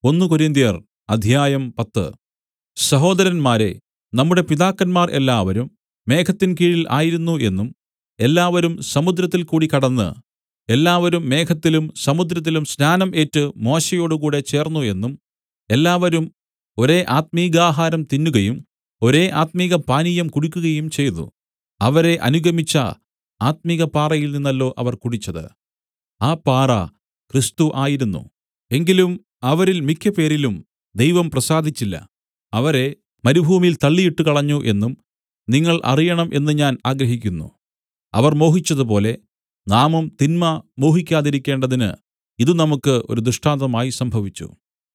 ഒന്ന് കൊരിന്ത്യർ അധ്യായം പത്ത് സഹോദരന്മാരേ നമ്മുടെ പിതാക്കന്മാർ എല്ലാവരും മേഘത്തിൻ കീഴിൽ ആയിരുന്നു എന്നും എല്ലാവരും സമുദ്രത്തിൽ കൂടി കടന്ന് എല്ലാവരും മേഘത്തിലും സമുദ്രത്തിലും സ്നാനം ഏറ്റ് മോശെയോടുകൂടെ ചേർന്നു എന്നും എല്ലാവരും ഒരേ ആത്മികാഹാരം തിന്നുകയും ഒരേ ആത്മിക പാനീയം കുടിക്കുകയും ചെയ്തു അവരെ അനുഗമിച്ച ആത്മിക പാറയിൽ നിന്നല്ലോ അവർ കുടിച്ചത് ആ പാറ ക്രിസ്തു ആയിരുന്നു എങ്കിലും അവരിൽ മിക്കപേരിലും ദൈവം പ്രസാദിച്ചില്ല അവരെ മരുഭൂമിയിൽ തള്ളിയിട്ടുകളഞ്ഞു എന്നും നിങ്ങൾ അറിയണം എന്ന് ഞാൻ ആഗ്രഹിക്കുന്നു അവർ മോഹിച്ചതുപോലെ നാമും തിന്മ മോഹിക്കാതിരിക്കേണ്ടതിന് ഇത് നമുക്ക് ഒരു ദൃഷ്ടാന്തമായി സംഭവിച്ചു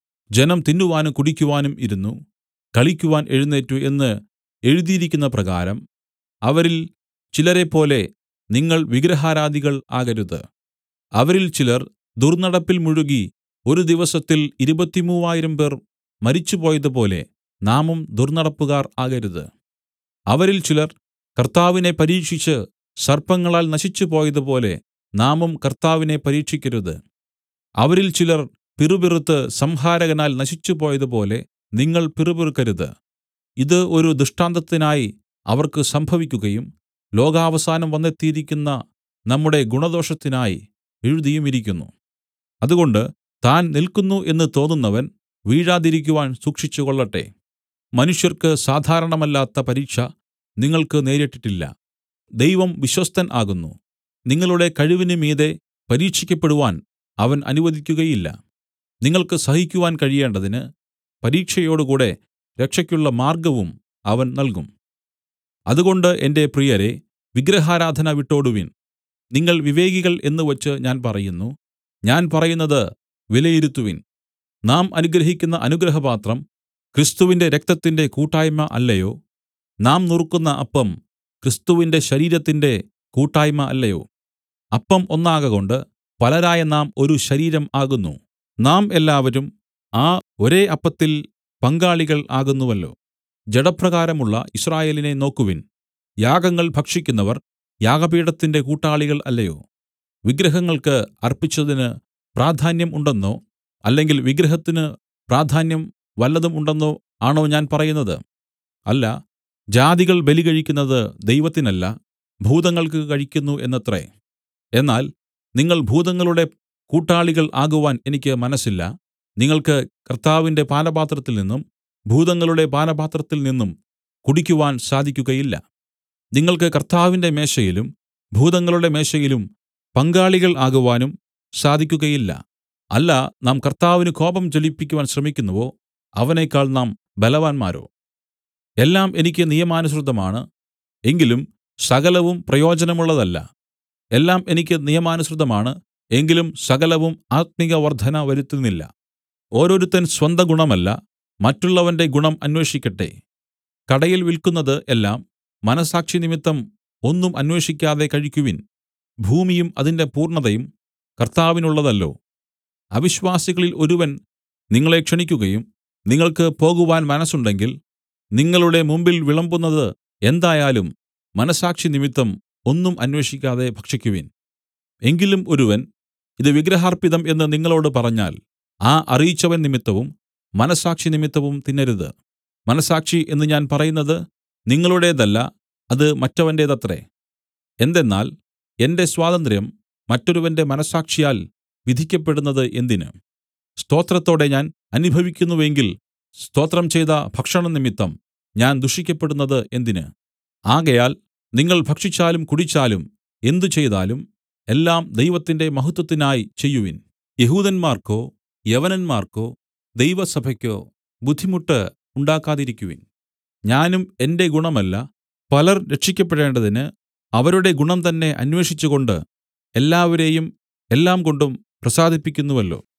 ജനം തിന്നുവാനും കുടിക്കുവാനും ഇരുന്നു കളിക്കുവാൻ എഴുന്നേറ്റു എന്ന് എഴുതിയിരിക്കുന്ന പ്രകാരം അവരിൽ ചിലരെപ്പോലെ നിങ്ങൾ വിഗ്രഹാരാധികൾ ആകരുത് അവരിൽ ചിലർ ദുർന്നടപ്പിൽ മുഴുകി ഒരു ദിവസത്തിൽ ഇരുപത്തിമൂവായിരം പേർ മരിച്ചുപോയതുപോലെ നാമും ദുർന്നടപ്പുകാർ ആകരുത് അവരിൽ ചിലർ കർത്താവിനെ പരീക്ഷിച്ച് സർപ്പങ്ങളാൽ നശിച്ചുപോയതുപോലെ നാമും കർത്താവിനെ പരീക്ഷിക്കരുത് അവരിൽ ചിലർ പിറുപിറുത്ത് സംഹാരകനാൽ നശിച്ചുപോയതുപോലെ നിങ്ങൾ പിറുപിറുക്കരുത് ഇത് ഒരു ദൃഷ്ടാന്തത്തിനായി അവർക്ക് സംഭവിക്കുകയും ലോകാവസാനം വന്നെത്തിയിരിക്കുന്ന നമ്മുടെ ഗുണദോഷത്തിനായി എഴുതിയുമിരിക്കുന്നു അതുകൊണ്ട് താൻ നില്ക്കുന്നു എന്ന് തോന്നുന്നവൻ വീഴാതിരിക്കുവാൻ സൂക്ഷിച്ചുകൊള്ളട്ടെ മനുഷ്യർക്ക് സാധാരണമല്ലാത്ത പരീക്ഷ നിങ്ങൾക്ക് നേരിട്ടിട്ടില്ല ദൈവം വിശ്വസ്തൻ ആകുന്നു നിങ്ങളുടെ കഴിവിന് മീതെ പരീക്ഷിക്കപ്പെടുവാൻ അവൻ അനുവദിക്കുകയില്ല നിങ്ങൾക്ക് സഹിക്കുവാൻ കഴിയേണ്ടതിന് പരീക്ഷയോടുകൂടെ രക്ഷയ്ക്കുള്ള മാർഗ്ഗവും അവൻ നൽകും അതുകൊണ്ട് എന്റെ പ്രിയരേ വിഗ്രഹാരാധന വിട്ടോടുവിൻ നിങ്ങൾ വിവേകികൾ എന്ന് വച്ച് ഞാൻ പറയുന്നു ഞാൻ പറയുന്നത് വിലയിരുത്തുവിൻ നാം അനുഗ്രഹിക്കുന്ന അനുഗ്രഹപാത്രം ക്രിസ്തുവിന്റെ രക്തത്തിന്റെ കൂട്ടായ്മ അല്ലയോ നാം നുറുക്കുന്ന അപ്പം ക്രിസ്തുവിന്റെ ശരീരത്തിന്റെ കൂട്ടായ്മ അല്ലയോ അപ്പം ഒന്നാകകൊണ്ട് പലരായ നാം ഒരു ശരീരം ആകുന്നു നാം എല്ലാവരും ആ ഒരേ അപ്പത്തിൽ പങ്കാളികൾ ആകുന്നുവല്ലോ ജഡപ്രകാരമുള്ള യിസ്രായേലിനെ നോക്കുവിൻ യാഗങ്ങൾ ഭക്ഷിക്കുന്നവർ യാഗപീഠത്തിന്റെ കൂട്ടാളികൾ അല്ലയോ വിഗ്രഹങ്ങൾക്ക് അർപ്പിച്ചതിന് പ്രാധാന്യം ഉണ്ടെന്നോ അല്ലെങ്കിൽ വിഗ്രഹത്തിന് പ്രാധാന്യം വല്ലതും ഉണ്ടെന്നോ ആണോ ഞാൻ പറയുന്നത് അല്ല ജാതികൾ ബലി കഴിക്കുന്നത് ദൈവത്തിനല്ല ഭൂതങ്ങൾക്ക് കഴിക്കുന്നു എന്നത്രേ എന്നാൽ നിങ്ങൾ ഭൂതങ്ങളുടെ കൂട്ടാളികൾ ആകുവാൻ എനിക്ക് മനസ്സില്ല നിങ്ങൾക്ക് കർത്താവിന്റെ പാനപാത്രത്തിൽ നിന്നും ഭൂതങ്ങളുടെ പാനപാത്രത്തിൽ നിന്നും കുടിക്കുവാൻ സാധിക്കുകയില്ല നിങ്ങൾക്ക് കർത്താവിന്റെ മേശയിലും ഭൂതങ്ങളുടെ മേശയിലും പങ്കാളികൾ ആകുവാനും സാധിക്കുകയില്ല അല്ല നാം കർത്താവിന് കോപം ജ്വലിപ്പിക്കുവാൻ ശ്രമിക്കുന്നുവോ അവനേക്കാൾ നാം ബലവാന്മാരോ എല്ലാം എനിക്ക് നിയമാനുസൃതമാണ് എങ്കിലും സകലവും പ്രയോജനമുള്ളതല്ല എല്ലാം എനിക്ക് നിയമാനുസൃതമാണ് എങ്കിലും സകലവും ആത്മിക വർധന വരുത്തുന്നില്ല ഓരോരുത്തൻ സ്വന്ത ഗുണമല്ല മറ്റുള്ളവന്റെ ഗുണം അന്വേഷിക്കട്ടെ കടയിൽ വിൽക്കുന്നത് എല്ലാം മനസ്സാക്ഷി നിമിത്തം ഒന്നും അന്വേഷിക്കാതെ കഴിക്കുവിൻ ഭൂമിയും അതിന്റെ പൂർണ്ണതയും കർത്താവിനുള്ളതല്ലോ അവിശ്വാസികളിൽ ഒരുവൻ നിങ്ങളെ ക്ഷണിക്കുകയും നിങ്ങൾക്ക് പോകുവാൻ മനസ്സുണ്ടെങ്കിൽ നിങ്ങളുടെ മുമ്പിൽ വിളമ്പുന്നത് എന്തായാലും മനസ്സാക്ഷി നിമിത്തം ഒന്നും അന്വേഷിക്കാതെ ഭക്ഷിക്കുവിൻ എങ്കിലും ഒരുവൻ ഇത് വിഗ്രഹാർപ്പിതം എന്ന് നിങ്ങളോട് പറഞ്ഞാൽ ആ അറിയിച്ചവൻ നിമിത്തവും മനസ്സാക്ഷി നിമിത്തവും തിന്നരുത് മനസ്സാക്ഷി എന്ന് ഞാൻ പറയുന്നത് നിങ്ങളുടേതല്ല അത് മറ്റവന്റേതത്രേ എന്തെന്നാൽ എന്റെ സ്വാതന്ത്ര്യം മറ്റൊരുവന്റെ മനസ്സാക്ഷിയാൽ വിധിക്കപ്പെടുന്നത് എന്തിന് സ്തോത്രത്തോടെ ഞാൻ അനുഭവിക്കുന്നുവെങ്കിൽ സ്തോത്രം ചെയ്ത ഭക്ഷണം നിമിത്തം ഞാൻ ദുഷിക്കപ്പെടുന്നത് എന്തിന് ആകയാൽ നിങ്ങൾ ഭക്ഷിച്ചാലും കുടിച്ചാലും എന്ത് ചെയ്താലും എല്ലാം ദൈവത്തിന്റെ മഹത്വത്തിനായി ചെയ്യുവിൻ യഹൂദന്മാർക്കോ യവനന്മാർക്കോ ദൈവസഭയ്ക്കോ ബുദ്ധിമുട്ട് ഉണ്ടാക്കാതിരിക്കുവിൻ ഞാനും എന്റെ ഗുണമല്ല പലർ രക്ഷിക്കപ്പെടേണ്ടതിന് അവരുടെ ഗുണം തന്നെ അന്വേഷിച്ചുകൊണ്ട് എല്ലാവരെയും എല്ലാം കൊണ്ടും പ്രസാദിപ്പിക്കുന്നുവല്ലോ